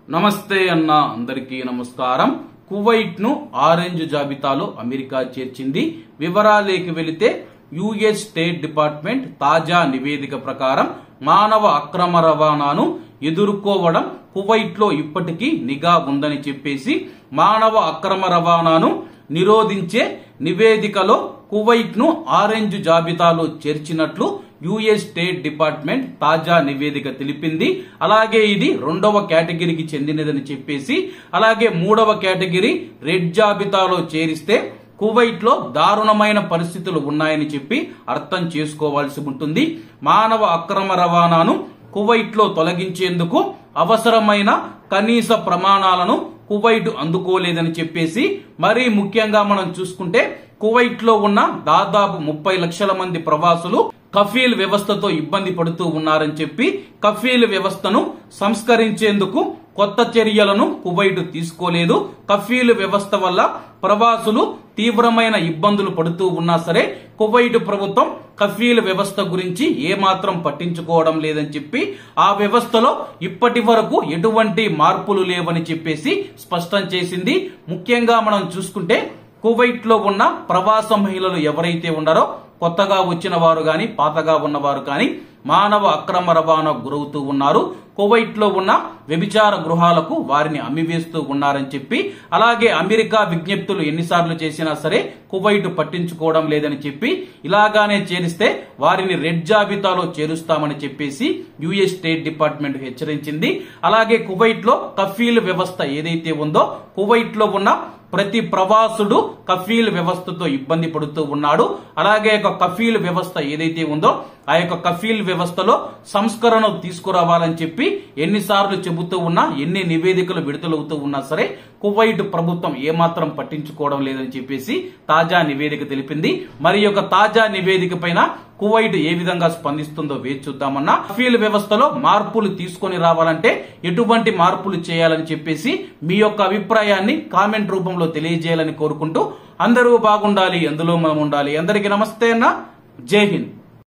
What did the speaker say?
నమస్తే అన్న అందరికీ నమస్కారం కువైట్ ను ఆరెంజ్ జాబితాలో అమెరికా చేర్చింది వివరాలేకి వెళితే యుఎస్ స్టేట్ డిపార్ట్మెంట్ తాజా నివేదిక ప్రకారం మానవ అక్రమ రవాణాను ఎదుర్కోవడం కువైట్ లో ఇప్పటికీ నిఘా ఉందని చెప్పేసి మానవ అక్రమ రవాణాను నిరోధించే నివేదికలో కువైట్ ను ఆరెంజ్ జాబితాలో చేర్చినట్లు యుఎస్ స్టేట్ డిపార్ట్మెంట్ తాజా నివేదిక తెలిపింది అలాగే ఇది రెండవ కేటగిరీకి చెందినదని చెప్పేసి అలాగే మూడవ కేటగిరీ రెడ్ జాబితాలో చేరిస్తే కువైట్ లో దారుణమైన పరిస్థితులు ఉన్నాయని చెప్పి అర్థం చేసుకోవాల్సి ఉంటుంది మానవ అక్రమ రవాణాను కువైట్ లో తొలగించేందుకు అవసరమైన కనీస ప్రమాణాలను కువైట్ అందుకోలేదని చెప్పేసి మరీ ముఖ్యంగా మనం చూసుకుంటే కువైట్ లో ఉన్న దాదాపు ముప్పై లక్షల మంది ప్రవాసులు కఫీల్ వ్యవస్థతో ఇబ్బంది పడుతూ ఉన్నారని చెప్పి కఫీల్ వ్యవస్థను సంస్కరించేందుకు కొత్త చర్యలను కువైట్ తీసుకోలేదు కఫీల్ వ్యవస్థ వల్ల ప్రవాసులు తీవ్రమైన ఇబ్బందులు పడుతూ ఉన్నా సరే కువైట్ ప్రభుత్వం కఫీల్ వ్యవస్థ గురించి ఏమాత్రం పట్టించుకోవడం లేదని చెప్పి ఆ వ్యవస్థలో ఇప్పటి వరకు ఎటువంటి మార్పులు లేవని చెప్పేసి స్పష్టం చేసింది ముఖ్యంగా మనం చూసుకుంటే కువైట్ లో ఉన్న ప్రవాస మహిళలు ఎవరైతే ఉన్నారో కొత్తగా వచ్చిన వారు గాని పాతగా ఉన్నవారు కానీ మానవ అక్రమ రవాణా గురవుతూ ఉన్నారు కువైట్ లో ఉన్న వ్యభిచార గృహాలకు వారిని అమ్మివేస్తూ ఉన్నారని చెప్పి అలాగే అమెరికా విజ్ఞప్తులు ఎన్నిసార్లు చేసినా సరే కువైట్ పట్టించుకోవడం లేదని చెప్పి ఇలాగానే చేరిస్తే వారిని రెడ్ జాబితాలో చేరుస్తామని చెప్పేసి యుఎస్ స్టేట్ డిపార్ట్మెంట్ హెచ్చరించింది అలాగే కువైట్ లో కఫీల్ వ్యవస్థ ఏదైతే ఉందో కువైట్ లో ఉన్న ప్రతి ప్రవాసుడు కఫీల్ వ్యవస్థతో ఇబ్బంది పడుతూ ఉన్నాడు అలాగే ఒక కఫీల్ వ్యవస్థ ఏదైతే ఉందో ఆ యొక్క కఫీల్ వ్యవస్థలో సంస్కరణ తీసుకురావాలని చెప్పి ఎన్నిసార్లు చెబుతూ ఉన్నా ఎన్ని నివేదికలు విడుదలవుతూ ఉన్నా సరే కువైట్ ప్రభుత్వం ఏమాత్రం పట్టించుకోవడం లేదని చెప్పేసి తాజా నివేదిక తెలిపింది మరి యొక్క తాజా నివేదిక పైన కువైట్ ఏ విధంగా స్పందిస్తుందో వేచి చూద్దామన్నా కఫీల్ వ్యవస్థలో మార్పులు తీసుకొని రావాలంటే ఎటువంటి మార్పులు చేయాలని చెప్పేసి మీ యొక్క అభిప్రాయాన్ని కామెంట్ రూపంలో తెలియజేయాలని కోరుకుంటూ అందరూ బాగుండాలి అందులో మనం ఉండాలి అందరికీ నమస్తే అన్న జై హింద్